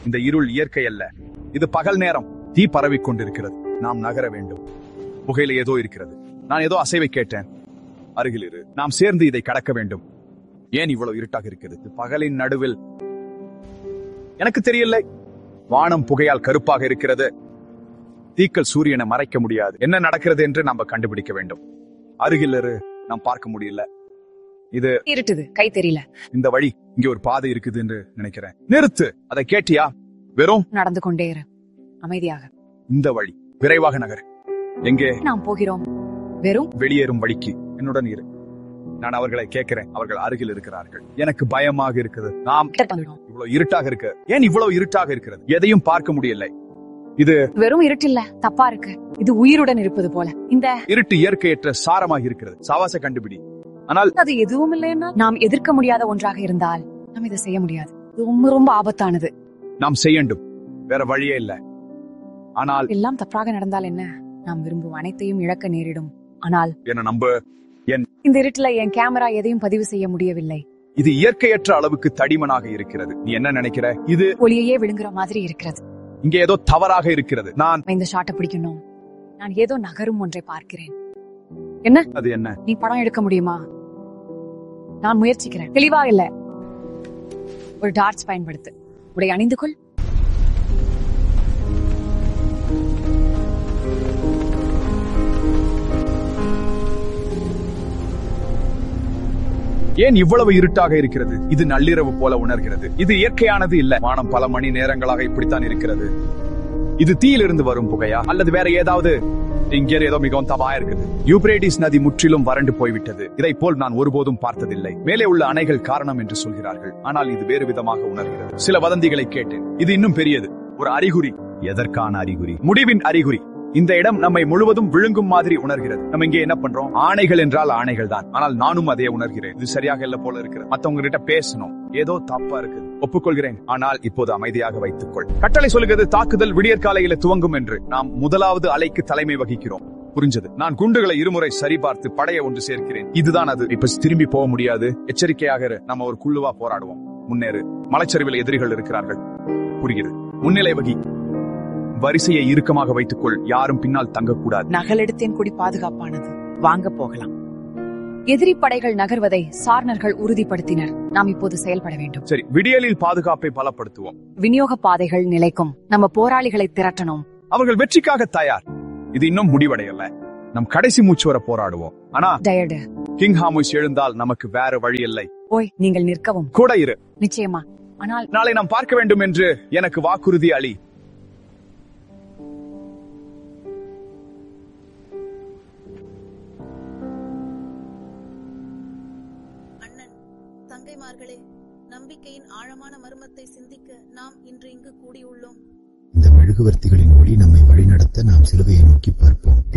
இந்த இருள் இயற்கை அல்ல இது பகல் நேரம் தீ பரவிக் கொண்டிருக்கிறது நாம் நகர வேண்டும் புகையில ஏதோ இருக்கிறது நான் ஏதோ அசைவை கேட்டேன் அருகில் இரு நாம் சேர்ந்து இதை கடக்க வேண்டும் ஏன் இவ்வளவு இருட்டாக இருக்கிறது இது பகலின் நடுவில் எனக்கு தெரியல வானம் புகையால் கருப்பாக இருக்கிறது தீக்கள் சூரியனை மறைக்க முடியாது என்ன நடக்கிறது என்று நாம கண்டுபிடிக்க வேண்டும் அருகில் இரு நாம் பார்க்க முடியல இது இருட்டுது கை தெரியல இந்த வழி இங்க ஒரு பாதை இருக்குது என்று நினைக்கிறேன் நிறுத்து அதை கேட்டியா வெறும் நடந்து கொண்டே இரு அமைதியாக இந்த வழி விரைவாக நகர் எங்கே நாம் போகிறோம் வெறும் வெளியேறும் வழிக்கு என்னுடன் இரு நான் அவர்களை கேட்கிறேன் அவர்கள் அருகில் இருக்கிறார்கள் எனக்கு பயமாக இருக்குது நாம் கிட்ட வந்துடும் இவ்வளவு இருட்டாக இருக்கு ஏன் இவ்வளவு இருட்டாக இருக்கிறது எதையும் பார்க்க முடியலை இது வெறும் இருட்டு இல்ல தப்பா இருக்கு இது உயிருடன் இருப்பது போல இந்த இருட்டு இயற்கையற்ற சாரமாக இருக்கிறது சாவாச கண்டுபிடி ஆனால் அது எதுவும் இல்லைன்னா நாம் எதிர்க்க முடியாத ஒன்றாக இருந்தால் நாம் இதை செய்ய முடியாது இது ரொம்ப ரொம்ப ஆபத்தானது நாம் செய்யண்டும் வேற வழியே இல்ல ஆனால் எல்லாம் தப்பாக நடந்தால் என்ன நாம் விரும்பும் அனைத்தையும் இழக்க நேரிடும் ஆனால் என்ன நம்ப இந்த இருட்டுல என் கேமரா எதையும் பதிவு செய்ய முடியவில்லை இது இயற்கையற்ற அளவுக்கு தடிமனாக இருக்கிறது நீ என்ன நினைக்கிற இது ஒளியையே விழுங்குற மாதிரி இருக்கிறது இங்கே ஏதோ தவறாக இருக்கிறது நான் இந்த ஷாட்டை பிடிக்கணும் நான் ஏதோ நகரும் ஒன்றை பார்க்கிறேன் என்ன அது என்ன நீ படம் எடுக்க முடியுமா நான் முயற்சிக்கிறேன் தெளிவா இல்ல ஒரு டார்ச் பயன்படுத்து உடை அணிந்து கொள் ஏன் இவ்வளவு இருட்டாக இருக்கிறது இது நள்ளிரவு போல உணர்கிறது இது இயற்கையானது இல்ல வானம் பல மணி நேரங்களாக இப்படித்தான் இருக்கிறது இது தீயிலிருந்து வரும் புகையா அல்லது வேற ஏதாவது இங்கே ஏதோ மிகவும் தவா இருக்குது யூப்ரேடிஸ் நதி முற்றிலும் வறண்டு போய்விட்டது இதை போல் நான் ஒருபோதும் பார்த்ததில்லை மேலே உள்ள அணைகள் காரணம் என்று சொல்கிறார்கள் ஆனால் இது வேறு விதமாக உணர்கிறது சில வதந்திகளை கேட்டேன் இது இன்னும் பெரியது ஒரு அறிகுறி எதற்கான அறிகுறி முடிவின் அறிகுறி இந்த இடம் நம்மை முழுவதும் விழுங்கும் மாதிரி உணர்கிறது நம்ம இங்கே என்ன பண்றோம் ஆணைகள் என்றால் ஆணைகள் தான் ஆனால் நானும் அதே உணர்கிறேன் இது சரியாக இல்ல போல இருக்கிறது மத்தவங்க கிட்ட பேசணும் ஏதோ தப்பா இருக்குது ஒப்புக்கொள்கிறேன் ஆனால் இப்போது அமைதியாக வைத்துக்கொள் கட்டளை சொல்கிறது தாக்குதல் விடியற்காலையில துவங்கும் என்று நாம் முதலாவது அலைக்கு தலைமை வகிக்கிறோம் புரிஞ்சது நான் குண்டுகளை இருமுறை சரிபார்த்து படையை ஒன்று சேர்க்கிறேன் இதுதான் அது இப்ப திரும்பி போக முடியாது எச்சரிக்கையாக இரு. நம்ம ஒரு குழுவா போராடுவோம் முன்னேறு மலைச்சரிவில் எதிரிகள் இருக்கிறார்கள் புரிகிறது முன்னிலை வகி வரிசையை இறுக்கமாக வைத்துக்கொள் யாரும் பின்னால் தங்கக்கூடாது நகலெடுத்தேன் குடி பாதுகாப்பானது வாங்க போகலாம் எதிரி படைகள் நகர்வதை சார்னர்கள் உறுதிப்படுத்தினர் நாம் இப்போது செயல்பட வேண்டும் சரி விடியலில் பாதுகாப்பை பலப்படுத்துவோம் விநியோக பாதைகள் நிலைக்கும் நம்ம போராளிகளை திரட்டணும் அவர்கள் வெற்றிக்காக தயார் இது இன்னும் முடிவடையல நம் கடைசி மூச்சு வர போராடுவோம் ஆனா டயர்டு கிங் ஹாமுஸ் எழுந்தால் நமக்கு வேற வழி இல்லை ஓய் நீங்கள் நிற்கவும் கூட இரு நிச்சயமா ஆனால் நாளை நாம் பார்க்க வேண்டும் என்று எனக்கு வாக்குறுதி அளி அண்ணன் தங்கைமார்களே நம்பிக்கையின் ஆழமான மர்மத்தை சிந்திக்க நாம் இன்று இங்கு கூடியுள்ளோம் இந்த மெழுகுவர்த்திகளின் ஒளி நம்மை வழிநடத்த நாம் சிலுவையை நோக்கி பார்ப்போம்